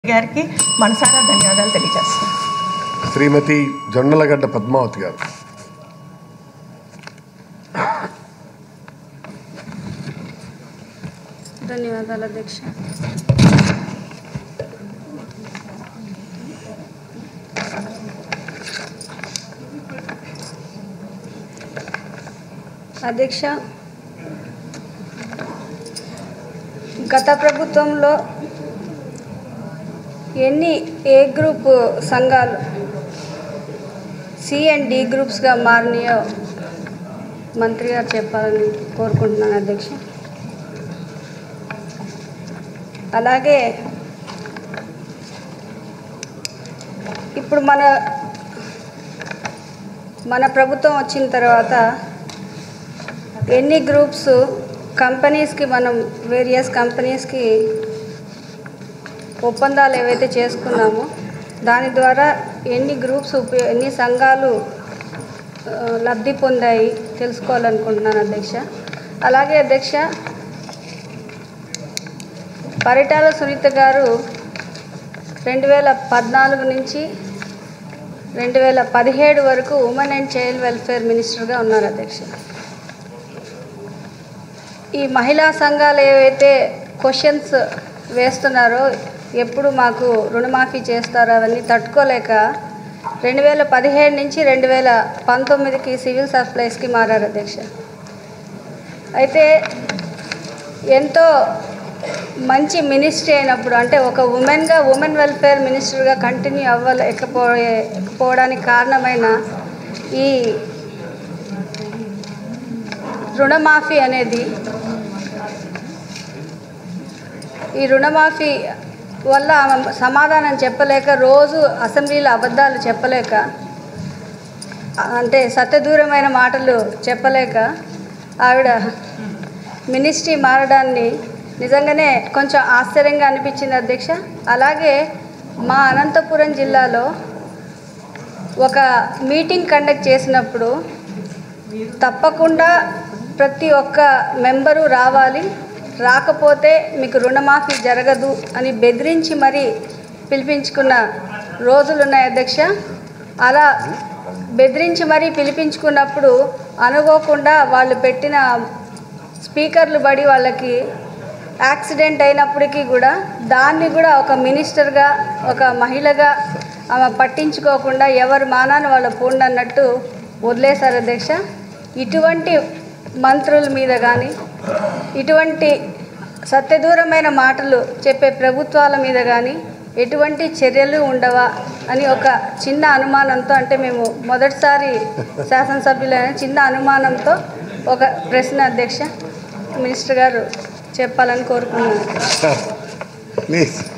గారికి మనసారా ధన్యవాదాలు తెలియజేస్తున్నాను శ్రీమతి జొన్నలగడ్డ పద్మావతి గారు ధన్యవాదాలు అధ్యక్ష అధ్యక్ష గత ప్రభుత్వంలో ఎన్ని ఏ గ్రూప్ సంఘాలు సి అండ్ డి గ్రూప్స్గా మారినాయో మంత్రి గారు చెప్పాలని కోరుకుంటున్నాను అధ్యక్ష అలాగే ఇప్పుడు మన మన ప్రభుత్వం వచ్చిన తర్వాత ఎన్ని గ్రూప్స్ కంపెనీస్కి మనం వేరియస్ కంపెనీస్కి ఒప్పందాలు ఏవైతే చేసుకున్నామో దాని ద్వారా ఎన్ని గ్రూప్స్ ఉపయో ఎన్ని సంఘాలు ఆ, లబ్ధి పొందాయి తెలుసుకోవాలనుకుంటున్నాను అధ్యక్ష అలాగే అధ్యక్ష పరిటాల సునీత గారు రెండు వేల పద్నాలుగు నుంచి రెండు వేల పదిహేడు వరకు ఉమెన్ అండ్ చైల్డ్ వెల్ఫేర్ మినిస్టర్గా ఉన్నారు అధ్యక్ష ఈ మహిళా సంఘాలు ఏవైతే క్వశ్చన్స్ వేస్తున్నారో ఎప్పుడు మాకు రుణమాఫీ చేస్తారో అవన్నీ తట్టుకోలేక రెండు వేల పదిహేడు నుంచి రెండు వేల పంతొమ్మిదికి సివిల్ సప్లైస్కి మారారు అధ్యక్ష అయితే ఎంతో మంచి మినిస్ట్రీ అయినప్పుడు అంటే ఒక ఉమెన్గా ఉమెన్ వెల్ఫేర్ మినిస్టర్గా కంటిన్యూ అవ్వలేకపోయే పోవడానికి కారణమైన ఈ రుణమాఫీ అనేది ఈ రుణమాఫీ వల్ల ఆమె సమాధానం చెప్పలేక రోజు అసెంబ్లీలో అబద్ధాలు చెప్పలేక అంటే సత్యదూరమైన మాటలు చెప్పలేక ఆవిడ మినిస్ట్రీ మారడాన్ని నిజంగానే కొంచెం ఆశ్చర్యంగా అనిపించింది అధ్యక్ష అలాగే మా అనంతపురం జిల్లాలో ఒక మీటింగ్ కండక్ట్ చేసినప్పుడు తప్పకుండా ప్రతి ఒక్క మెంబరు రావాలి రాకపోతే మీకు రుణమాఫీ జరగదు అని బెదిరించి మరీ పిలిపించుకున్న రోజులు ఉన్నాయి అధ్యక్ష అలా బెదిరించి మరీ పిలిపించుకున్నప్పుడు అనుకోకుండా వాళ్ళు పెట్టిన స్పీకర్లు బడి వాళ్ళకి యాక్సిడెంట్ అయినప్పటికీ కూడా దాన్ని కూడా ఒక మినిస్టర్గా ఒక మహిళగా ఆమె పట్టించుకోకుండా ఎవరి మానాన్ని వాళ్ళ పోండి అన్నట్టు వదిలేశారు అధ్యక్ష ఇటువంటి మంత్రుల మీద కానీ ఇటువంటి సత్యదూరమైన మాటలు చెప్పే ప్రభుత్వాల మీద కానీ ఎటువంటి చర్యలు ఉండవా అని ఒక చిన్న అనుమానంతో అంటే మేము మొదటిసారి శాసనసభ్యులైన చిన్న అనుమానంతో ఒక ప్రశ్న అధ్యక్ష మినిస్టర్ గారు చెప్పాలని కోరుకున్నాను ప్లీజ్